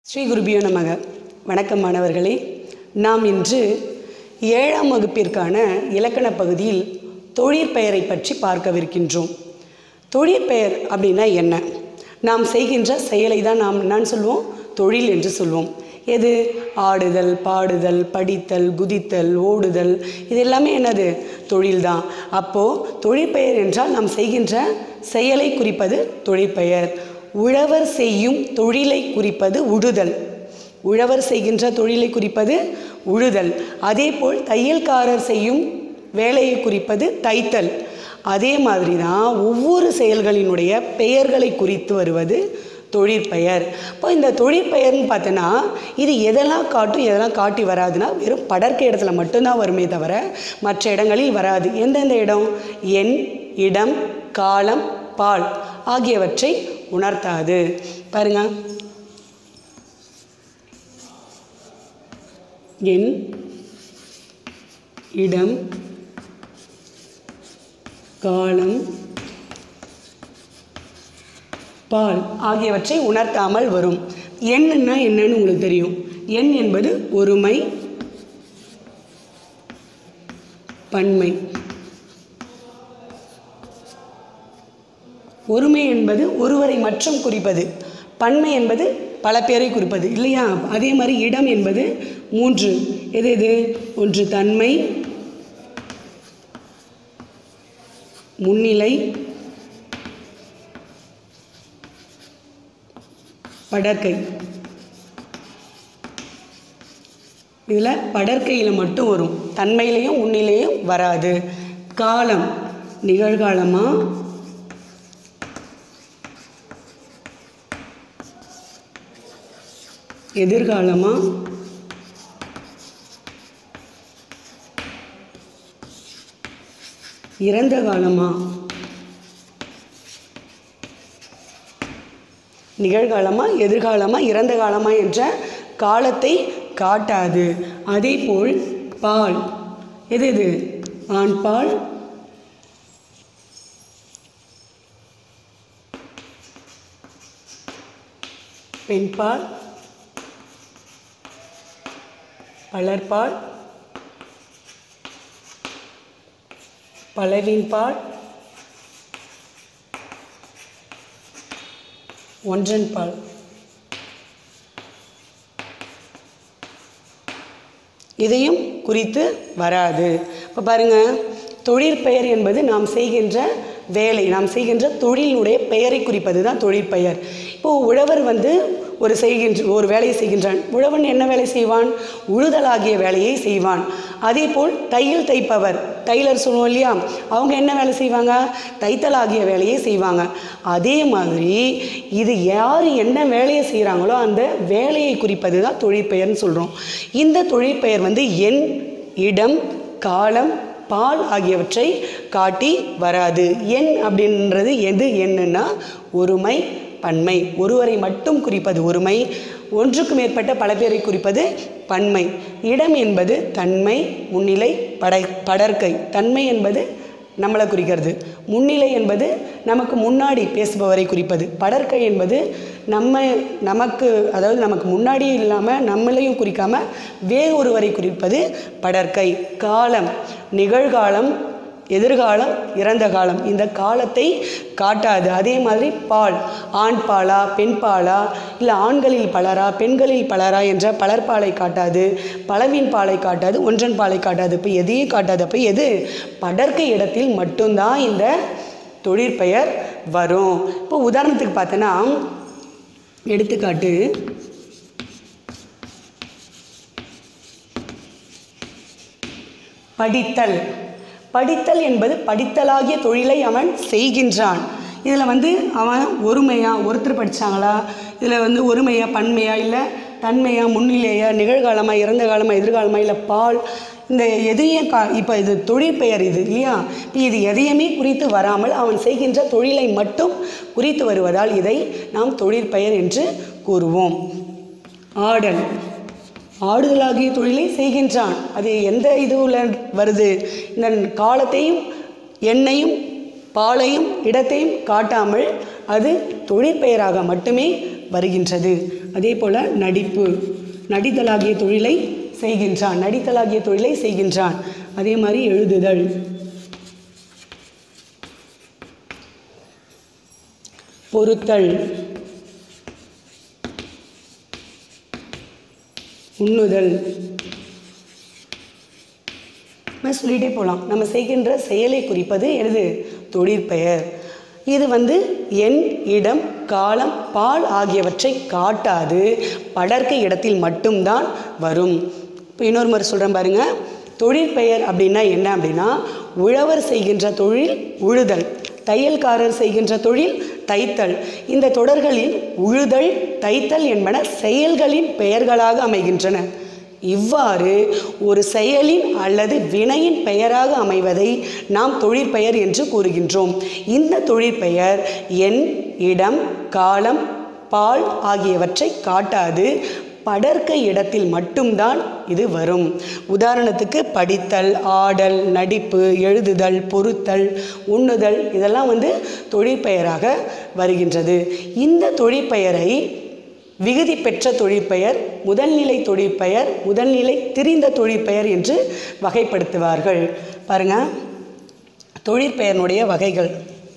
ஸ்ரீ குருபியோ நமக வணக்கம் மாணவர்களே நாம் இன்று ஏழாம் வகுப்பிற்கான இலக்கண பகுதியில் தொழிற்பெயரை பற்றி பார்க்கவிருக்கின்றோம் தொழிற்பெயர் அப்படின்னா என்ன நாம் செய்கின்ற செயலை தான் நாம் என்னன்னு சொல்லுவோம் தொழில் என்று சொல்வோம் எது ஆடுதல் பாடுதல் படித்தல் குதித்தல் ஓடுதல் இது எல்லாமே என்னது தொழில்தான் அப்போது தொழிற்பெயர் என்றால் நாம் செய்கின்ற செயலை குறிப்பது தொழிற்பெயர் உழவர் செய்யும் தொழிலை குறிப்பது உழுதல் உழவர் செய்கின்ற தொழிலை குறிப்பது உழுதல் அதேபோல் தையல்காரர் செய்யும் வேலையை குறிப்பது தைத்தல் அதே மாதிரி தான் ஒவ்வொரு செயல்களினுடைய பெயர்களை குறித்து வருவது தொழிற்பெயர் இப்போ இந்த தொழிற்பெயர்னு பார்த்தோன்னா இது எதெல்லாம் காட்டும் எதெல்லாம் காட்டி வராதுன்னா வெறும் படர்க்க இடத்துல மட்டும்தான் வருமே தவிர மற்ற இடங்களில் வராது எந்தெந்த இடம் எண் இடம் காலம் பால் ஆகியவற்றை உணர்த்தாது பாருங்க எண் இடம் காலம் பால் ஆகியவற்றை உணர்த்தாமல் வரும் எண்ணுன்னா என்னன்னு உங்களுக்கு தெரியும் எண் என்பது ஒருமை பன்மை ஒருமை என்பது ஒருவரை மற்றும் குறிப்பது பன்மை என்பது பல பேரை குறிப்பது இல்லையா அதே மாதிரி இடம் என்பது மூன்று எது எது ஒன்று தன்மை முன்னிலை படற்கை இதில் படற்கையில் மட்டும் வரும் தன்மையிலையும் முன்னிலையும் வராது காலம் நிகழ்காலமா எதிர்காலமா இறந்த காலமா நிகழ்காலமா எதிர்காலமா இறந்த காலமா என்ற காலத்தை காட்டாது அதேபோல் பால் எது எது ஆண் பால் பெண்பால் பலர்பால் பலவின்பால் ஒன்றன் பால் இதையும் குறித்து வராது இப்போ பாருங்கள் தொழிற்பெயர் என்பது நாம் செய்கின்ற வேலை நாம் செய்கின்ற தொழிலினுடைய பெயரை குறிப்பது தான் தொழிற்பெயர் இப்போது உழவர் வந்து ஒரு செய்கின்ற ஒரு வேலையை செய்கின்றான் உழவன் என்ன வேலை செய்வான் உழுதலாகிய வேலையை செய்வான் அதேபோல் தையல் தைப்பவர் டைலர் சொல்லுவோம் இல்லையா அவங்க என்ன வேலை செய்வாங்க தைத்தலாகிய வேலையை செய்வாங்க அதே மாதிரி இது யார் என்ன வேலையை செய்கிறாங்களோ அந்த வேலையை குறிப்பது தான் தொழிற்பெயர்னு சொல்கிறோம் இந்த தொழிற்பெயர் வந்து எண் இடம் காலம் பால் ஆகியவற்றை காட்டி வராது எண் அப்படின்றது எது என்னன்னா ஒருமை பன்மை ஒருவரை மட்டும் குறிப்பது ஒருமை ஒன்றுக்கு மேற்பட்ட பல பேரை குறிப்பது பன்மை இடம் என்பது தன்மை முன்னிலை படை படற்கை தன்மை என்பது நம்மளை குறிக்கிறது முன்னிலை என்பது நமக்கு முன்னாடி பேசுபவரை குறிப்பது படற்கை என்பது நம்ம நமக்கு அதாவது நமக்கு முன்னாடி இல்லாமல் நம்மளையும் குறிக்காமல் வேறு ஒருவரை குறிப்பது படற்கை காலம் நிகழ்காலம் எதிர்காலம் இறந்த காலம் இந்த காலத்தை காட்டாது அதே மாதிரி பால் ஆண் பாலா பெண் பாலா இல்லை ஆண்களில் பலரா பெண்களில் பலரா என்ற பலர்பாலை காட்டாது பலவின் பாலை காட்டாது ஒன்றன் பாலை காட்டாது இப்போ எதையும் காட்டாது அப்போ எது படற்கை இடத்தில் மட்டும்தான் இந்த தொழிற்பெயர் வரும் இப்போ உதாரணத்துக்கு பார்த்தோன்னா எடுத்துக்காட்டு படித்தல் படித்தல் என்பது படித்தலாகிய தொழிலை அவன் செய்கின்றான் இதில் வந்து அவன் ஒருமையா ஒருத்தர் படித்தாங்களா இதில் வந்து ஒருமையா பன்மையா இல்லை தன்மையா முன்னிலையா நிகழ்காலமா இறந்த காலமா எதிர்காலமா இல்லை பால் இந்த எதையும் கா இப்போ இது தொழிற்பெயர் இது இல்லையா இப்போ இது எதையுமே குறித்து வராமல் அவன் செய்கின்ற தொழிலை மட்டும் குறித்து வருவதால் இதை நாம் தொழிற்பெயர் என்று கூறுவோம் ஆடல் ஆடுதலாகிய தொழிலை செய்கின்றான் அது எந்த இதுவில் வருது இந்த காலத்தையும் எண்ணையும் பாலையும் இடத்தையும் காட்டாமல் அது தொழிற்பெயராக மட்டுமே வருகின்றது அதே போல் நடிப்பு நடித்தலாகிய தொழிலை செய்கின்றான் நடித்தலாகிய தொழிலை செய்கின்றான் அதே மாதிரி எழுதுதல் பொறுத்தல் உண்ணுதல் நம்ம சொல்லிகிட்டே போகலாம் நம்ம செய்கின்ற செயலை குறிப்பது எனது தொழிற்பெயர் இது வந்து எண் இடம் காலம் பால் ஆகியவற்றை காட்டாது படர்க்கை இடத்தில் மட்டும்தான் வரும் இப்போ இன்னொரு முறை சொல்கிறேன் பாருங்க தொழிற்பெயர் அப்படின்னா என்ன அப்படின்னா உழவர் செய்கின்ற தொழில் உழுதல் தையல்காரர் செய்கின்ற தொழில் தைத்தல் இந்த தொடர்களில் உழுதல் தைத்தல் என்பன செயல்களின் பெயர்களாக அமைகின்றன இவ்வாறு ஒரு செயலின் அல்லது வினையின் பெயராக அமைவதை நாம் தொழிற்பெயர் என்று கூறுகின்றோம் இந்த தொழிற்பெயர் எண் இடம் காலம் பால் ஆகியவற்றை காட்டாது படர்க்கை இடத்தில் மட்டும்தான் இது வரும் உதாரணத்துக்கு படித்தல் ஆடல் நடிப்பு எழுதுதல் பொறுத்தல் உண்ணுதல் இதெல்லாம் வந்து தொழிற்பெயராக வருகின்றது இந்த தொழிற்பெயரை விகுதி பெற்ற தொழிற்பெயர் முதல்நிலை தொழிற்பெயர் முதல்நிலை திரிந்த தொழிற்பெயர் என்று வகைப்படுத்துவார்கள் பாருங்க தொழிற்பெயர்னுடைய வகைகள்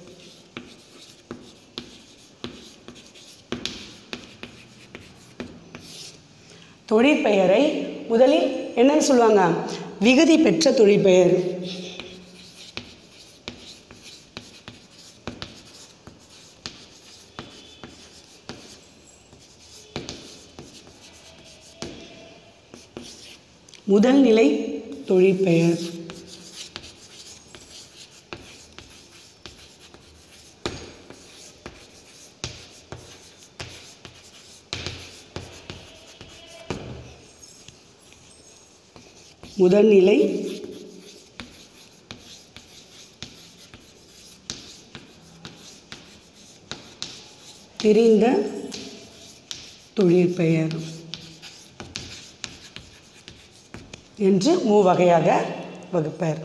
தொழிற்பெயரை முதலில் என்னன்னு சொல்லுவாங்க விகுதி பெற்ற தொழிற்பெயர் முதல் நிலை தொழிற்பெயர் முதல்நிலை தெரிந்த தொழிற்பெயர் என்று மூவகையாக வகுப்பர்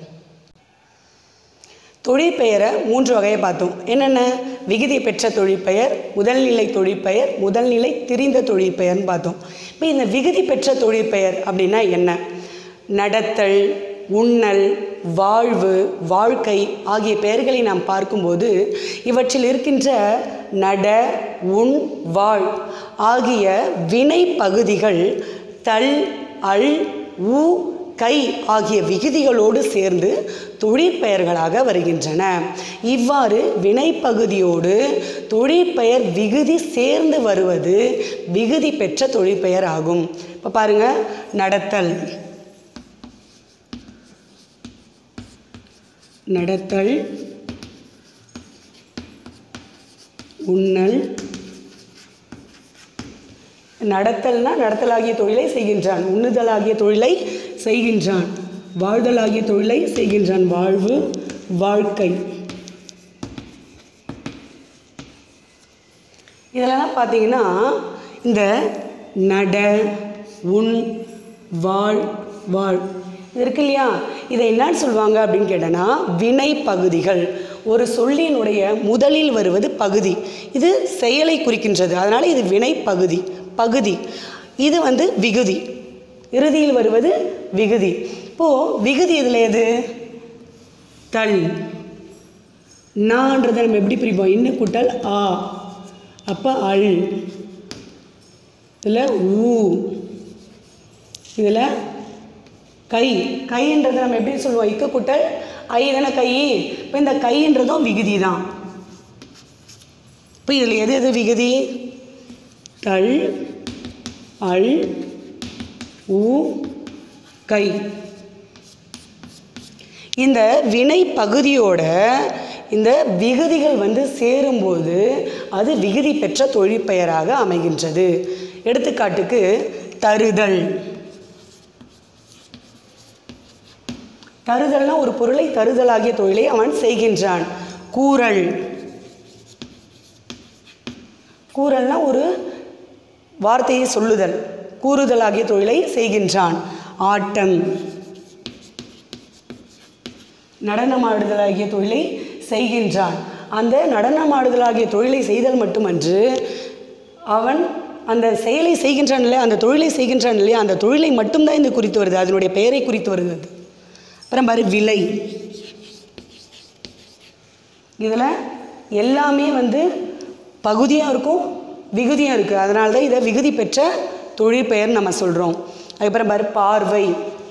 தொழிற்பெயரை மூன்று வகையை பார்த்தோம் என்னென்ன விகுதி பெற்ற தொழிற்பெயர் முதல்நிலை தொழிற்பெயர் முதல்நிலை திரிந்த தொழிற்பெயர்னு பார்த்தோம் இப்போ இந்த விகுதி பெற்ற தொழிற்பெயர் அப்படின்னா என்ன நடத்தல் உண்ணல் வாழ்வு வாழ்க்கை ஆகிய பெயர்களை நாம் பார்க்கும்போது இவற்றில் இருக்கின்ற நட உண் வாழ் ஆகிய வினை பகுதிகள் தல் அல் உ கை ஆகிய விகுதிகளோடு சேர்ந்து தொழிற்பெயர்களாக வருகின்றன இவ்வாறு வினைப்பகுதியோடு தொழிற்பெயர் விகுதி சேர்ந்து வருவது விகுதி பெற்ற தொழிற்பெயர் ஆகும் இப்போ பாருங்க நடத்தல் நடத்தல் உண்ணல் நடத்தல்னா நடத்தலாகிய தொழிலை செய்கின்றான் உண்ணுதலாகிய தொழிலை செய்கின்றான் வாழ்தலாகிய தொழிலை செய்கின்றான் வாழ்வு வாழ்க்கை இதெல்லாம் பார்த்தீங்கன்னா இந்த நட உண் வாழ் வாழ் இது இருக்கு இல்லையா இதை என்னன்னு சொல்லுவாங்க அப்படின்னு கேட்டோன்னா வினை பகுதிகள் ஒரு சொல்லினுடைய முதலில் வருவது பகுதி இது செயலை குறிக்கின்றது அதனால் இது வினை பகுதி பகுதி இது வந்து விகுதி இறுதியில் வருவது விகுதி இப்போது விகுதி இதில் எது தல் நான்றதை நம்ம எப்படி பிரிப்போம் இன்னும் கூட்டல் ஆ அப்போ அல் இதில் ஊ இதில் கை கைன்றதை நம்ம எப்படி சொல்லுவோம் இக்க கூட்டல் ஐ தானே கை இப்போ இந்த கைன்றதும் விகுதி தான் இப்போ இதில் எது எது விகுதி தல் அல் உ கை இந்த வினை பகுதியோட இந்த விகுதிகள் வந்து சேரும்போது அது விகுதி பெற்ற தொழிற்பெயராக அமைகின்றது எடுத்துக்காட்டுக்கு தருதல் தருதல்னா ஒரு பொருளை தருதலாகிய தொழிலை அவன் செய்கின்றான் கூறல் கூறல்னா ஒரு வார்த்தையை சொல்லுதல் கூறுதலாகிய தொழிலை செய்கின்றான் ஆட்டம் நடனமாடுதலாகிய தொழிலை செய்கின்றான் அந்த நடனமாடுதலாகிய தொழிலை செய்தல் மட்டுமன்று அவன் அந்த செயலை செய்கின்றான் இல்லையா அந்த தொழிலை செய்கின்றான் இல்லையா அந்த தொழிலை மட்டும்தான் இந்த குறித்து வருது அதனுடைய பெயரை குறித்து வருது அது. அப்புறம் பாரு விலை இதில் எல்லாமே வந்து பகுதியாக இருக்கும் விகுதியாக இருக்குது அதனால தான் இதை விகுதி பெற்ற தொழிற்பெயர் நம்ம சொல்கிறோம் அதுக்கப்புறம் பாரு பார்வை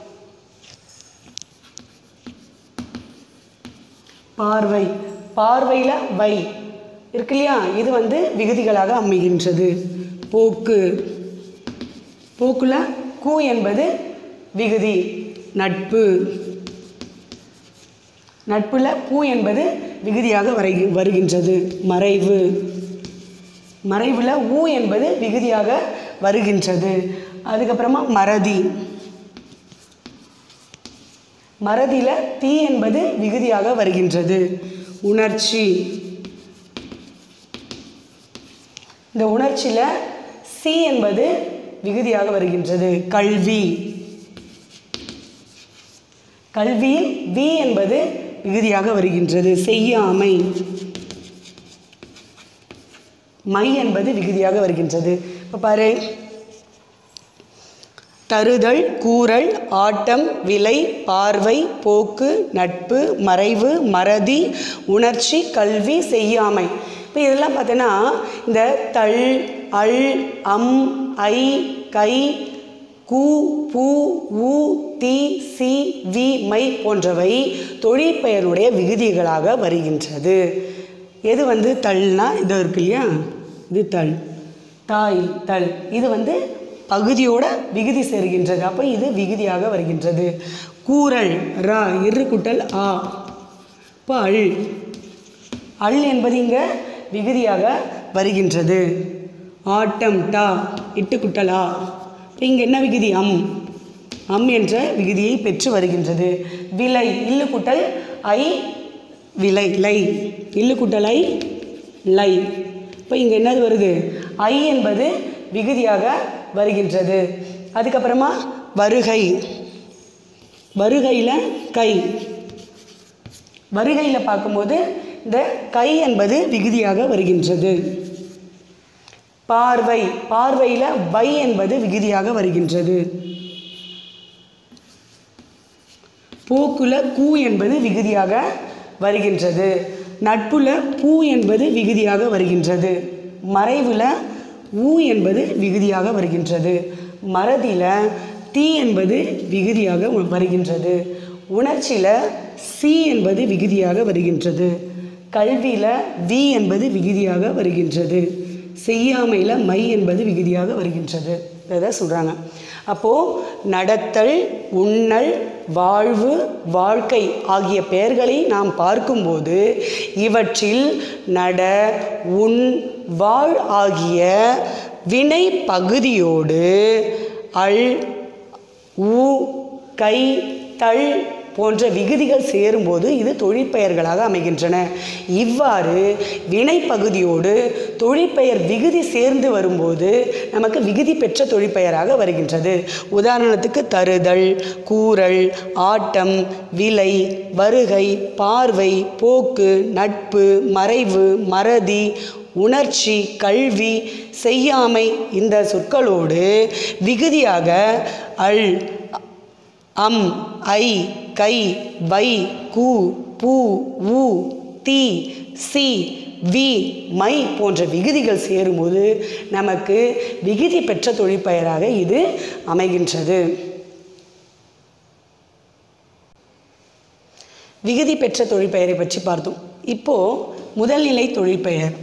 பார்வை பார்வையில் வை இருக்கு இல்லையா இது வந்து விகுதிகளாக அமைகின்றது போக்கு போக்குல கூ என்பது விகுதி நட்பு நட்புல பூ என்பது விகுதியாக வரை வருகின்றது மறைவு மறைவுல ஊ என்பது விகுதியாக வருகின்றது அதுக்கப்புறமா மறதி மறதியில தீ என்பது விகுதியாக வருகின்றது உணர்ச்சி இந்த உணர்ச்சியில் சி என்பது விகுதியாக வருகின்றது கல்வி கல்வியில் வி என்பது விகுதியாக வருகின்றது செய்யாமை மை என்பது விகுதியாக வருகின்றது இப்போ பாரு தருதல் கூறல் ஆட்டம் விலை பார்வை போக்கு நட்பு மறைவு மறதி உணர்ச்சி கல்வி செய்யாமை இப்போ இதெல்லாம் பார்த்தோன்னா இந்த தள் அல் அம் ஐ கை கு பூ உ தி சி வி மை போன்றவை தொழிற்பெயருடைய விகுதிகளாக வருகின்றது எது வந்து தள்னா இது இருக்கு இல்லையா இது தள் தாய் தள் இது வந்து பகுதியோட விகுதி சேர்கின்றது அப்போ இது விகுதியாக வருகின்றது கூறல் ரா இரு குட்டல் ஆ இப்போ அள் அள் என்பது இங்கே விகுதியாக வருகின்றது ஆட்டம் டா இட்டு குட்டல் ஆ இப்போ இங்கே என்ன விகுதி அம் அம் என்ற விகுதியை பெற்று வருகின்றது விலை இல்லு குட்டல் ஐ விலை லை இல்லு குட்டல் ஐ லை இப்போ இங்கே என்னது வருது ஐ என்பது விகுதியாக வருகின்றது அதுக்கப்புறமா வருகை வருகையில் கை வருகையில் பார்க்கும்போது இந்த கை என்பது விகுதியாக வருகின்றது பார்வை பார்வையில் வை என்பது விகுதியாக வருகின்றது போக்குல கூ என்பது விகுதியாக வருகின்றது நட்புல பூ என்பது விகுதியாக வருகின்றது மறைவுல ஊ என்பது விகுதியாக வருகின்றது மறதியில தீ என்பது விகுதியாக உ- வருகின்றது உணர்ச்சியில சி என்பது விகுதியாக வருகின்றது கல்வியில வி என்பது விகுதியாக வருகின்றது செய்யாமையில் மை என்பது விகுதியாக வருகின்றது இதை சொல்கிறாங்க அப்போது நடத்தல் உண்ணல் வாழ்வு வாழ்க்கை ஆகிய பெயர்களை நாம் பார்க்கும்போது இவற்றில் நட உண் வாழ் ஆகிய வினை பகுதியோடு அல் உ கை தள் போன்ற விகுதிகள் சேரும்போது இது தொழிற்பெயர்களாக அமைகின்றன இவ்வாறு வினை பகுதியோடு தொழிற்பெயர் விகுதி சேர்ந்து வரும்போது நமக்கு விகுதி பெற்ற தொழிற்பெயராக வருகின்றது உதாரணத்துக்கு தருதல் கூறல் ஆட்டம் விலை வருகை பார்வை போக்கு நட்பு மறைவு மறதி உணர்ச்சி கல்வி செய்யாமை இந்த சொற்களோடு விகுதியாக அல் அம் ஐ கை வை கு பூ உ தி சி வி மை போன்ற விகுதிகள் சேரும்போது நமக்கு விகுதி பெற்ற தொழிற்பெயராக இது அமைகின்றது விகுதி பெற்ற தொழிற்பெயரை பற்றி பார்த்தோம் இப்போ முதல்நிலை தொழிற்பெயர்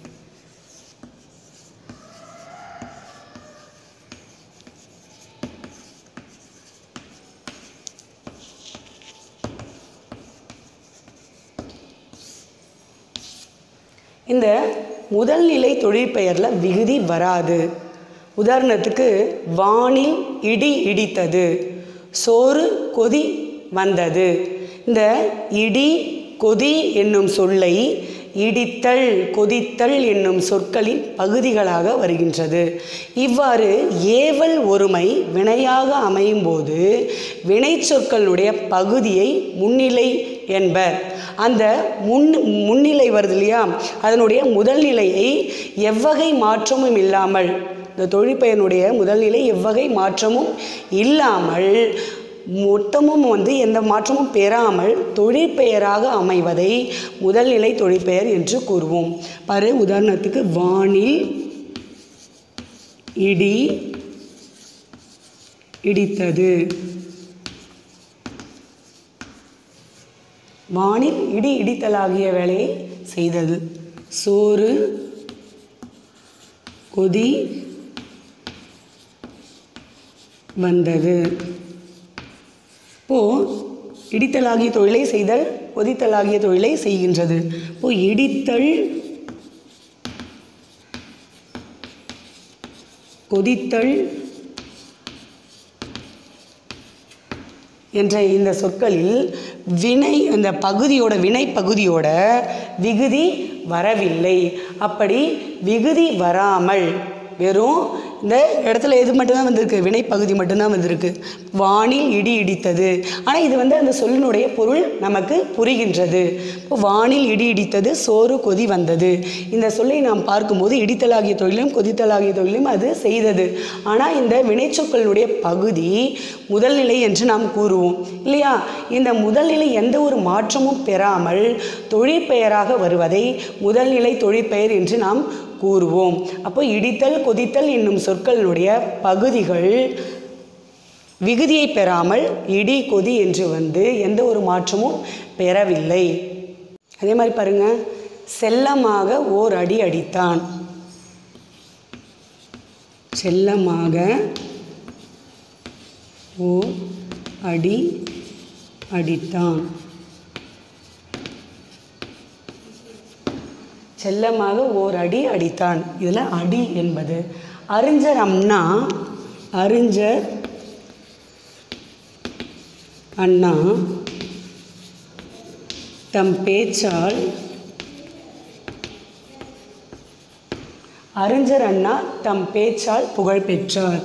இந்த முதல்நிலை தொழிற்பெயரில் விகுதி வராது உதாரணத்துக்கு வானில் இடி இடித்தது சோறு கொதி வந்தது இந்த இடி கொதி என்னும் சொல்லை இடித்தல் கொதித்தல் என்னும் சொற்களின் பகுதிகளாக வருகின்றது இவ்வாறு ஏவல் ஒருமை வினையாக அமையும் போது வினை சொற்களுடைய பகுதியை முன்னிலை என்பர் அந்த முன் முன்னிலை வருது இல்லையா அதனுடைய முதல் நிலையை எவ்வகை மாற்றமும் இல்லாமல் இந்த தொழிற்பெயனுடைய முதல்நிலை எவ்வகை மாற்றமும் இல்லாமல் மொத்தமும் வந்து எந்த மாற்றமும் பெறாமல் தொழிற்பெயராக அமைவதை முதல்நிலை தொழிற்பெயர் என்று கூறுவோம் பாரு உதாரணத்துக்கு வானில் இடி இடித்தது வானில் இடி இடித்தலாகிய வேலையை செய்தது சோறு கொதி வந்தது இப்போ இடித்தலாகிய தொழிலை செய்தல் கொதித்தலாகிய தொழிலை செய்கின்றது இப்போ இடித்தல் கொதித்தல் என்ற இந்த சொற்களில் வினை அந்த பகுதியோட வினை பகுதியோட விகுதி வரவில்லை அப்படி விகுதி வராமல் வெறும் இந்த இடத்துல எது மட்டும்தான் வந்திருக்கு வினை பகுதி மட்டும்தான் வந்திருக்கு வானில் இடி இடித்தது ஆனால் இது வந்து அந்த சொல்லினுடைய பொருள் நமக்கு புரிகின்றது இப்போ வானில் இடி இடித்தது சோறு கொதி வந்தது இந்த சொல்லை நாம் பார்க்கும்போது இடித்தலாகிய தொழிலும் கொதித்தலாகிய தொழிலும் அது செய்தது ஆனால் இந்த வினைச்சொற்களுடைய பகுதி முதல்நிலை என்று நாம் கூறுவோம் இல்லையா இந்த முதல்நிலை எந்த ஒரு மாற்றமும் பெறாமல் தொழிற்பெயராக வருவதை முதல்நிலை தொழிற்பெயர் என்று நாம் கூறுவோம் அப்போ இடித்தல் கொதித்தல் என்னும் சொற்களினுடைய பகுதிகள் விகுதியை பெறாமல் இடி கொதி என்று வந்து எந்த ஒரு மாற்றமும் பெறவில்லை அதே மாதிரி பாருங்க செல்லமாக ஓர் அடி அடித்தான் செல்லமாக ஓர் அடி அடித்தான் செல்லமாக ஓர் அடி அடித்தான் இதில் அடி என்பது அறிஞர் அண்ணா அறிஞர் அண்ணா தம் பேச்சால் அறிஞர் அண்ணா தம் பேச்சால் புகழ் பெற்றார்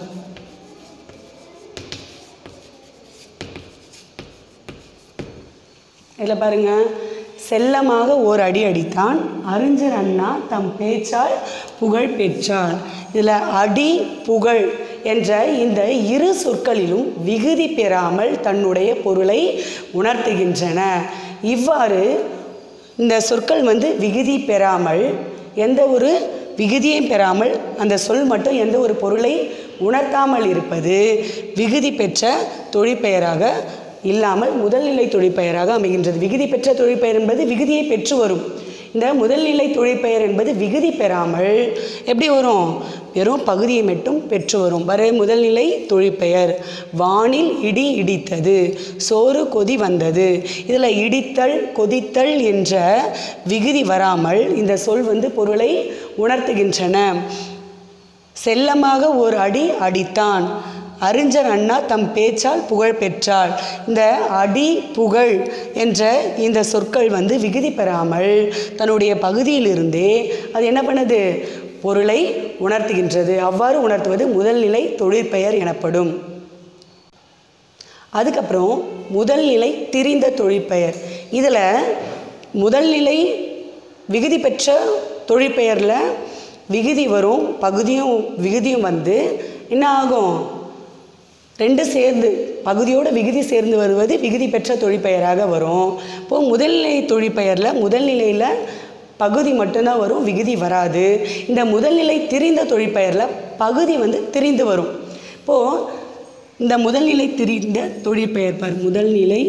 இதில் பாருங்க செல்லமாக ஓர் அடி அடித்தான் அறிஞர் அண்ணா தம் பேச்சால் புகழ் பெற்றார் இதில் அடி புகழ் என்ற இந்த இரு சொற்களிலும் விகுதி பெறாமல் தன்னுடைய பொருளை உணர்த்துகின்றன இவ்வாறு இந்த சொற்கள் வந்து விகுதி பெறாமல் எந்த ஒரு விகுதியும் பெறாமல் அந்த சொல் மட்டும் எந்த ஒரு பொருளை உணர்த்தாமல் இருப்பது விகுதி பெற்ற தொழிற்பெயராக இல்லாமல் முதல்நிலை தொழிற்பெயராக அமைகின்றது விகுதி பெற்ற தொழிற்பெயர் என்பது விகுதியை பெற்று வரும் இந்த முதல்நிலை தொழிற்பெயர் என்பது விகுதி பெறாமல் எப்படி வரும் வெறும் பகுதியை மட்டும் பெற்று வரும் வர முதல்நிலை தொழிற்பெயர் வானில் இடி இடித்தது சோறு கொதி வந்தது இதில் இடித்தல் கொதித்தல் என்ற விகுதி வராமல் இந்த சொல் வந்து பொருளை உணர்த்துகின்றன செல்லமாக ஒரு அடி அடித்தான் அறிஞர் அண்ணா தம் பேச்சால் புகழ் பெற்றாள் இந்த அடி புகழ் என்ற இந்த சொற்கள் வந்து விகுதி பெறாமல் தன்னுடைய பகுதியிலிருந்தே அது என்ன பண்ணுது பொருளை உணர்த்துகின்றது அவ்வாறு உணர்த்துவது முதல்நிலை தொழிற்பெயர் எனப்படும் அதுக்கப்புறம் முதல்நிலை திரிந்த தொழிற்பெயர் இதில் முதல்நிலை விகுதி பெற்ற தொழிற்பெயரில் விகுதி வரும் பகுதியும் விகுதியும் வந்து என்ன ஆகும் ரெண்டு சேர்ந்து பகுதியோட விகுதி சேர்ந்து வருவது விகுதி பெற்ற தொழிற்பெயராக வரும் இப்போது முதல்நிலை தொழிற்பெயரில் முதல்நிலையில் பகுதி மட்டும்தான் வரும் விகுதி வராது இந்த முதல்நிலை திரிந்த தொழிற்பெயரில் பகுதி வந்து திரிந்து வரும் இப்போது இந்த முதல்நிலை திரிந்த தொழிற்பெயர் பார் முதல்நிலை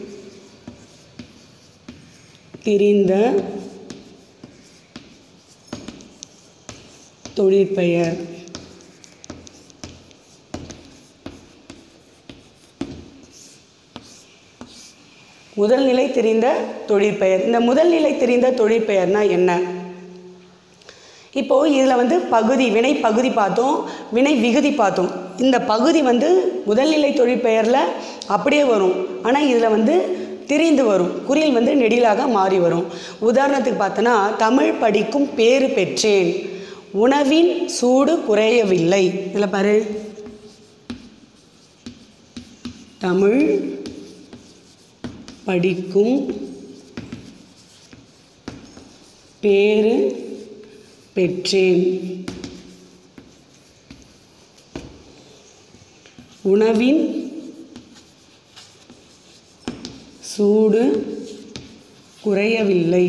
திரிந்த தொழிற்பெயர் முதல்நிலை தெரிந்த தொழிற்பெயர் இந்த முதல்நிலை தெரிந்த தொழிற்பெயர்னா என்ன இப்போது இதில் வந்து பகுதி வினை பகுதி பார்த்தோம் வினை விகுதி பார்த்தோம் இந்த பகுதி வந்து முதல்நிலை தொழிற்பெயரில் அப்படியே வரும் ஆனால் இதில் வந்து திரிந்து வரும் குறில் வந்து நெடிலாக மாறி வரும் உதாரணத்துக்கு பார்த்தோன்னா தமிழ் படிக்கும் பேறு பெற்றேன் உணவின் சூடு குறையவில்லை இதில் பாரு தமிழ் படிக்கும் பேறு பெற்றேன் உணவின் சூடு குறையவில்லை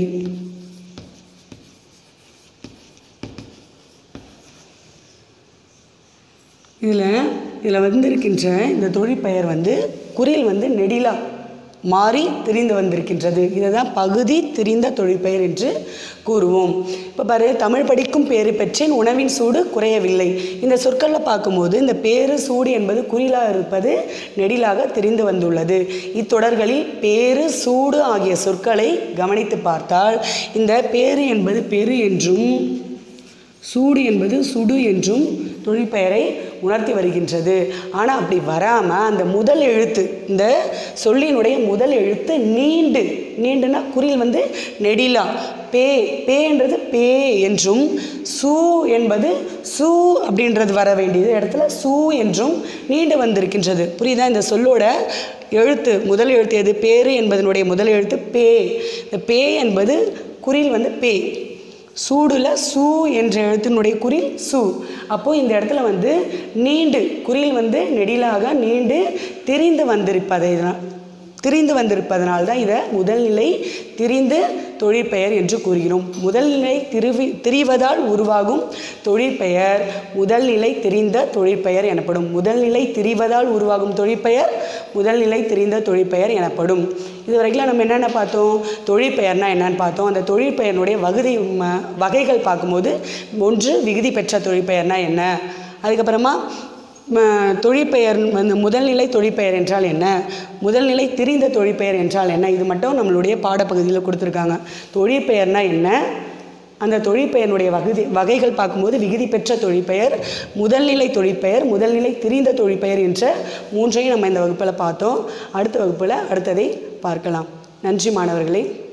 இதில் இதில் வந்திருக்கின்ற இந்த தொழிற்பெயர் வந்து குறில் வந்து நெடிலா மாறி திரிந்து வந்திருக்கின்றது இதை தான் பகுதி திரிந்த தொழிற்பெயர் என்று கூறுவோம் இப்போ பாரு தமிழ் படிக்கும் பேறு பெற்றேன் உணவின் சூடு குறையவில்லை இந்த சொற்களில் பார்க்கும்போது இந்த பேரு சூடு என்பது குறிலாக இருப்பது நெடிலாக தெரிந்து வந்துள்ளது இத்தொடர்களில் பேரு சூடு ஆகிய சொற்களை கவனித்து பார்த்தால் இந்த பேரு என்பது பெரு என்றும் சூடு என்பது சுடு என்றும் தொழிற்பெயரை உணர்த்தி வருகின்றது ஆனால் அப்படி வராமல் அந்த முதல் எழுத்து இந்த சொல்லினுடைய முதல் எழுத்து நீண்டு நீண்டுனா குறில் வந்து நெடிலா பே பேன்றது பே என்றும் சூ என்பது சூ அப்படின்றது வர வேண்டியது இடத்துல சூ என்றும் நீண்டு வந்திருக்கின்றது புரியுதா இந்த சொல்லோட எழுத்து முதல் எழுத்து எது பேரு என்பதனுடைய முதல் எழுத்து பே இந்த பே என்பது குறில் வந்து பே சூடுல சூ என்ற எழுத்தினுடைய குறில் சு அப்போது இந்த இடத்துல வந்து நீண்டு குறில் வந்து நெடிலாக நீண்டு திரிந்து வந்திருப்பதை தான் திரிந்து வந்திருப்பதனால் தான் இதை முதல்நிலை திரிந்து தொழிற்பெயர் என்று கூறுகிறோம் முதல்நிலை திரிவி திரிவதால் உருவாகும் தொழிற்பெயர் முதல்நிலை திரிந்த தொழிற்பெயர் எனப்படும் முதல்நிலை திரிவதால் உருவாகும் தொழிற்பெயர் முதல்நிலை திரிந்த தொழிற்பெயர் எனப்படும் இது வரைக்கும் நம்ம என்னென்ன பார்த்தோம் தொழிற்பெயர்னா என்னன்னு பார்த்தோம் அந்த தொழிற்பெயர்னுடைய வகுதி ம- வகைகள் பார்க்கும்போது ஒன்று விகுதி பெற்ற தொழிற்பெயர்னா என்ன அதுக்கப்புறமா ம, தொழிற்பெயர் வந்து முதல்நிலை தொழிற்பெயர் என்றால் என்ன முதல்நிலை திரிந்த தொழிற்பெயர் என்றால் என்ன இது மட்டும் நம்மளுடைய பாடப்பகுதியில் கொடுத்துருக்காங்க தொழிற்பெயர்னா என்ன அந்த தொழிற்பெயர்னுடைய வகுதி வகைகள் பார்க்கும்போது விகுதி பெற்ற தொழிற்பெயர் முதல்நிலை தொழிற்பெயர் முதல்நிலை திரிந்த தொழிற்பெயர் என்ற மூன்றையும் நம்ம இந்த வகுப்பில் பார்த்தோம் அடுத்த வகுப்பில் அடுத்ததை பார்க்கலாம் நன்றி மாணவர்களே